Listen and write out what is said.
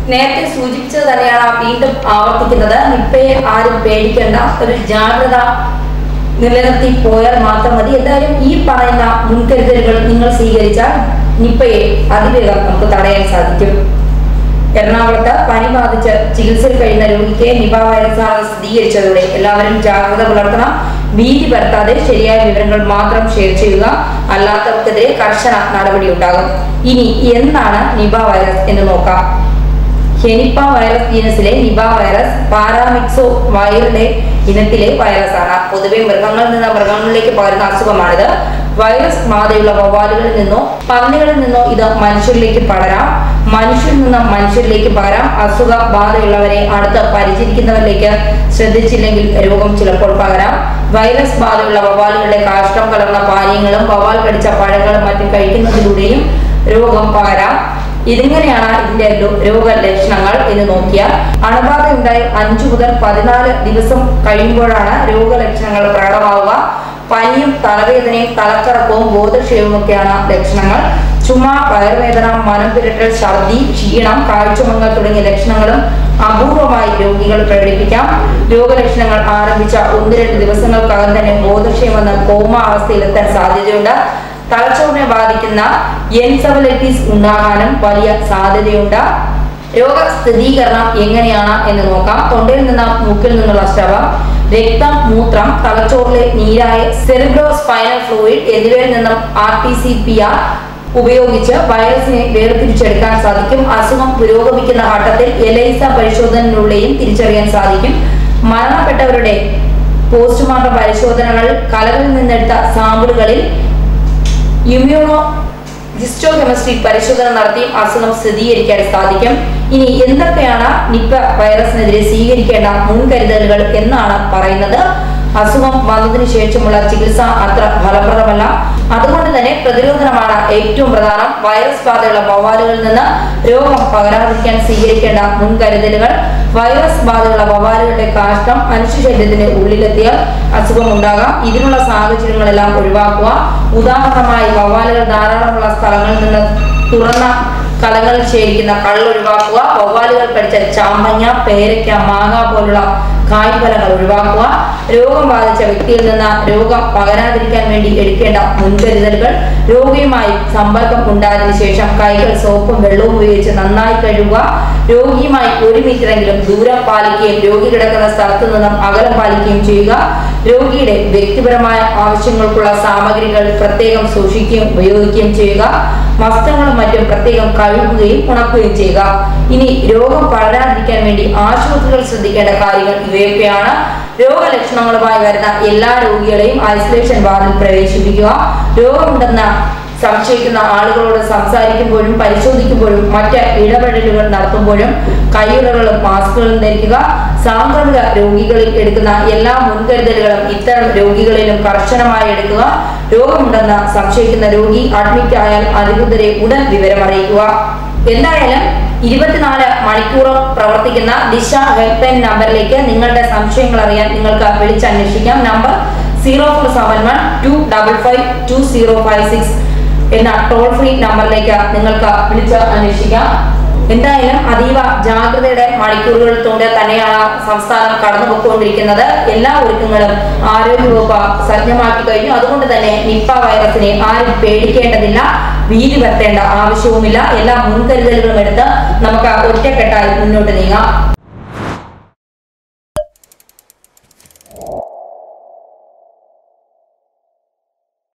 നേരത്തെ സൂചിപ്പിച്ചത് തന്നെയാണ് വീണ്ടും ആവർത്തിക്കുന്നത് നിപ്പയെ ആരും പേടിക്കേണ്ട ഒരു ജാഗ്രത നിലനിർത്തി പോയാൽ മാത്രം മതി എന്തായാലും ഈ പറയുന്ന മുൻകരുതലുകൾ നിങ്ങൾ സ്വീകരിച്ചാൽ നിപ്പയെ അതിവേഗം നമുക്ക് തടയാൻ സാധിക്കും എറണാകുളത്ത് പനി ബാധിച്ച് ചികിത്സയിൽ കഴിയുന്ന രോഗിക്ക് നിപ വൈറസാണ് സ്ഥിരീകരിച്ചതോടെ എല്ലാവരും ജാഗ്രത പുലർത്തണം ഭീതി പരത്താതെ ശരിയായ വിവരങ്ങൾ മാത്രം ഷെയർ ചെയ്യുക അല്ലാത്തവർക്കെതിരെ കർശന നടപടിയുണ്ടാകും ഇനി എന്താണ് നിപ വൈറസ് എന്ന് നോക്കാം ഹെനിപ്പ വൈറസ് ജീനസിലെ നിപ വൈറസ് പാരാമിക്സോ വൈറയുടെ ഇനത്തിലെ വൈറസ് ആണ് പൊതുവെ മൃഗങ്ങളിൽ നിന്ന് മൃഗങ്ങളിലേക്ക് പകരുന്ന അസുഖമാണിത് വൈറസ് ബാധയുള്ള വവ്വാലുകളിൽ നിന്നോ പന്നികളിൽ നിന്നോ ഇത് മനുഷ്യരിലേക്ക് പടരാം മനുഷ്യരിൽ നിന്ന് മനുഷ്യരിലേക്ക് പകരാം അസുഖ ബാധയുള്ളവരെ അടുത്ത് പരിചരിക്കുന്നവരിലേക്ക് ശ്രദ്ധിച്ചില്ലെങ്കിൽ രോഗം ചിലപ്പോൾ പകരാം വൈറസ് ബാധയുള്ള വവ്വാലുകളുടെ കാഷ്ടം കലർന്ന പാനീയങ്ങളും വവ്വാൽ കടിച്ച പഴങ്ങളും മറ്റും കഴിക്കുന്നതിലൂടെയും രോഗം പകരാം ഇതിങ്ങനെയാണ് ഇതിന്റെ ലോ- രോഗലക്ഷണങ്ങൾ എന്ന് നോക്കിയാൽ അണുബാധ ഉണ്ടായി അഞ്ചു മുതൽ പതിനാല് ദിവസം കഴിയുമ്പോഴാണ് രോഗലക്ഷണങ്ങൾ പ്രകടമാവുക പനിയും തലവേദനയും തലക്കറക്കവും ബോധക്ഷയവും ഒക്കെയാണ് ലക്ഷണങ്ങൾ ചുമ വയറുവേദന മനം പുരട്ടൽ ഛർദി ക്ഷീണം കാഴ്ചമങ്ങൽ തുടങ്ങിയ ലക്ഷണങ്ങളും അപൂർവമായി രോഗികൾ പ്രകടിപ്പിക്കാം രോഗലക്ഷണങ്ങൾ ആരംഭിച്ച ഒന്ന് രണ്ട് ദിവസങ്ങൾക്കകം തന്നെ ബോധക്ഷയമെന്ന കോമ അവസ്ഥയിലെത്താൻ സാധ്യതയുണ്ട് തലച്ചോറിനെ ബാധിക്കുന്ന എൻസെഫലൈറ്റിസ് ഉണ്ടാകാനും വലിയ സാധ്യതയുണ്ട് രോഗസ്ഥിരീകരണം എങ്ങനെയാണ് എന്ന് നോക്കാം തൊണ്ടയിൽ നിന്ന് മൂക്കിൽ നിന്നുള്ള സ്രവം രക്തം മൂത്രം തലച്ചോറിലെ നീരായ സെറിബ്രോ സ്പൈനൽ ഫ്ലൂയിഡ് എന്നിവയിൽ നിന്നും R T C P R ഉപയോഗിച്ച് വൈറസിനെ വേർതിരിച്ചെടുക്കാൻ സാധിക്കും അസുഖം പുരോഗമിക്കുന്ന ഘട്ടത്തിൽ എലൈസ പരിശോധനയിലൂടെയും തിരിച്ചറിയാൻ സാധിക്കും മരണപ്പെട്ടവരുടെ പോസ്റ്റ്മോർട്ടം പരിശോധനകൾ കലകളിൽ നിന്നെടുത്ത സാമ്പിളുകളിൽ ഇമ്മ്യൂണോ ഹിസ്റ്റോകെമിസ്ട്രി പരിശോധന നടത്തി അസുഖം സ്ഥിരീകരിക്കാൻ സാധിക്കും ഇനി എന്തൊക്കെയാണ് നിപ്പ വൈറസിനെതിരെ സ്വീകരിക്കേണ്ട മുൻകരുതലുകൾ എന്നാണ് പറയുന്നത് അസുഖം വന്നതിന് ശേഷമുള്ള ചികിത്സ അത്ര ഫലപ്രദമല്ല അതുകൊണ്ട് തന്നെ പ്രതിരോധനമാണ് ഏറ്റവും പ്രധാനം വൈറസ് ബാധയുള്ള വവ്വാലുകളിൽ നിന്ന് രോഗം പകരാതിരിക്കാൻ സ്വീകരിക്കേണ്ട മുൻകരുതലുകൾ വൈറസ് ബാധയുള്ള വവ്വാലുകളുടെ കാഷ്ടം മനുഷ്യ ശരീരത്തിന് ഉള്ളിലെത്തിയാൽ അസുഖം ഉണ്ടാകാം ഇതിനുള്ള സാഹചര്യങ്ങളെല്ലാം ഒഴിവാക്കുക ഉദാഹരണമായി വവ്വാലുകൾ ധാരാളമുള്ള സ്ഥലങ്ങളിൽ നിന്ന് തുറന്ന കലങ്ങളിൽ ശേഖരിക്കുന്ന കള്ള് ഒഴിവാക്കുക വവ്വാലുകൾ കടിച്ച ചാമ്പങ്ങ പേരയ്ക്ക മാങ്ങ പോലുള്ള കായ്ഫലങ്ങൾ ഒഴിവാക്കുക രോഗം ബാധിച്ച വ്യക്തിയിൽ നിന്ന് രോഗം പകരാതിരിക്കാൻ വേണ്ടി എടുക്കേണ്ട മുൻകരുതലുകൾ രോഗിയുമായി സമ്പർക്കം ഉണ്ടായതിനു ശേഷം കൈകൾ സോപ്പും വെള്ളവും ഉപയോഗിച്ച് നന്നായി കഴുകുക രോഗിയുമായി ഒരു മീറ്ററെങ്കിലും ദൂരം പാലിക്കുകയും രോഗി കിടക്കുന്ന സ്ഥലത്തു നിന്നും അകലം പാലിക്കുകയും ചെയ്യുക രോഗിയുടെ വ്യക്തിപരമായ ആവശ്യങ്ങൾക്കുള്ള സാമഗ്രികൾ പ്രത്യേകം സൂക്ഷിക്കുകയും ഉപയോഗിക്കുകയും ചെയ്യുക വസ്ത്രങ്ങളും മറ്റും പ്രത്യേകം കഴുകുകയും ഉണക്കുകയും ചെയ്യുക ഇനി രോഗം പടരാതിരിക്കാൻ വേണ്ടി ആശുപത്രികൾ ശ്രദ്ധിക്കേണ്ട കാര്യങ്ങൾ ഇവയൊക്കെയാണ് രോഗലക്ഷണങ്ങളുമായി വരുന്ന എല്ലാ രോഗികളെയും ഐസൊലേഷൻ വാർഡിൽ പ്രവേശിപ്പിക്കുക രോഗമുണ്ടെന്ന സംശയിക്കുന്ന ആളുകളോട് സംസാരിക്കുമ്പോഴും പരിശോധിക്കുമ്പോഴും മറ്റ് ഇടപെടലുകൾ നടത്തുമ്പോഴും കൈയുറകളും മാസ്കുകളും ധരിക്കുക സാംക്രമിക രോഗികളിൽ എടുക്കുന്ന എല്ലാ മുൻകരുതലുകളും ഇത്തരം രോഗികളിലും കർശനമായി എടുക്കുക രോഗമുണ്ടെന്ന് സംശയിക്കുന്ന രോഗി അഡ്മിറ്റ് ആയാൽ അധികൃതരെ ഉടൻ വിവരം അറിയിക്കുക എന്തായാലും ഇരുപത്തിനാല് മണിക്കൂറും പ്രവർത്തിക്കുന്ന ദിശ ഹെൽപ്പ് ലൈൻ നമ്പറിലേക്ക് നിങ്ങളുടെ സംശയങ്ങൾ അറിയാൻ നിങ്ങൾക്ക് വിളിച്ചന്വേഷിക്കാം number zero four seven one two double five two zero five six എന്ന ടോൾ ഫ്രീ നമ്പറിലേക്ക് നിങ്ങൾക്ക് വിളിച്ച് അന്വേഷിക്കാം എന്തായാലും അതീവ ജാഗ്രതയുടെ മണിക്കൂറുകളിലൂടെ തന്നെയാണ് സംസ്ഥാനം കടന്നുപോയിക്കൊണ്ടിരിക്കുന്നത് എല്ലാ ഒരുക്കങ്ങളും ആരോഗ്യവകുപ്പ് സജ്ജമാക്കി കഴിഞ്ഞു അതുകൊണ്ട് തന്നെ നിപ്പ വൈറസിനെ ആരും പേടിക്കേണ്ടതില്ല ഭീതി വരുത്തേണ്ട ആവശ്യവുമില്ല എല്ലാ മുൻകരുതലുകളും എടുത്ത് നമുക്ക് ഒറ്റക്കെട്ടായി മുന്നോട്ട് നീങ്ങാം